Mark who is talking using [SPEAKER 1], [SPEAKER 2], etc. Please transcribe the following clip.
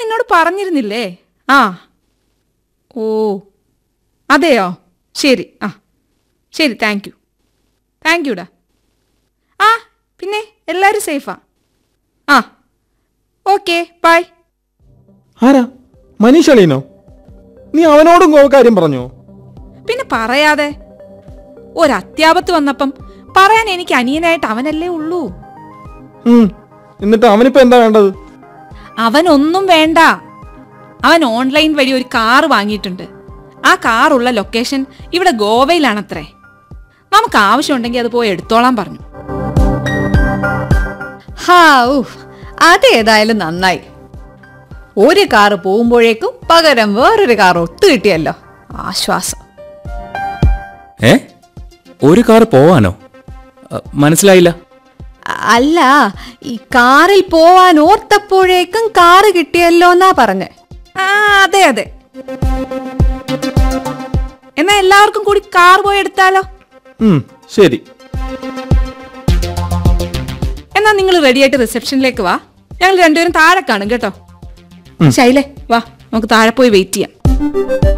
[SPEAKER 1] എന്നോട് പറഞ്ഞിരുന്നില്ലേ ആ ഓ അതെയോ ശരി ആ ശരി താങ്ക് യു താങ്ക് യുടാ ആ പിന്നെ എല്ലാവരും സേഫാ ആ ഓക്കെ ബൈ
[SPEAKER 2] ആരാ മനീഷ് അളീനോ നീ അവനോടും ഗോ കാര്യം പറഞ്ഞോ
[SPEAKER 1] പിന്നെ പറയാതെ ഒരത്യാപത്ത് വന്നപ്പം പറയാൻ എനിക്ക് അനിയനായിട്ട് അവനല്ലേ ഉള്ളൂ
[SPEAKER 2] ഉം, എന്നിട്ട് അവനിപ്പോ എന്താ വേണ്ടത്
[SPEAKER 1] അവനൊന്നും വേണ്ട അവൻ ഓൺലൈൻ വഴി ഒരു കാറ് വാങ്ങിയിട്ടുണ്ട് ആ കാറുള്ള ലൊക്കേഷൻ ഇവിടെ ഗോവയിലാണത്രേ നമുക്ക് ആവശ്യമുണ്ടെങ്കിൽ അത് പോയി എടുത്തോളാൻ പറഞ്ഞു
[SPEAKER 3] ഹാ ഉഫ് അതേതായാലും നന്നായി ഒരു കാറ് പോകുമ്പോഴേക്കും പകരം വേറൊരു കാർ ഒത്തു കിട്ടിയല്ലോ ആശ്വാസം
[SPEAKER 4] ഏ ഒരു കാർ പോവാനോ അ, മനസ്സിലായില്ല
[SPEAKER 3] അല്ല ഈ കാറിൽ പോവാൻ ഓർത്തപ്പോഴേക്കും കാറ് കിട്ടിയല്ലോ എന്നാ പറഞ്ഞേ
[SPEAKER 1] ആ അതെ അതെ എന്നാ എല്ലാവർക്കും കൂടി കാർ പോയി എടുത്താലോ
[SPEAKER 2] ഉം, ശരി
[SPEAKER 1] എന്നാ നിങ്ങൾ റെഡിയായിട്ട് റിസപ്ഷനിലേക്ക് വാ ഞങ്ങൾ രണ്ടുപേരും താഴെ കാണും കേട്ടോ ശൈലേ വാ നമുക്ക് താഴെ പോയി വെയിറ്റ് ചെയ്യാം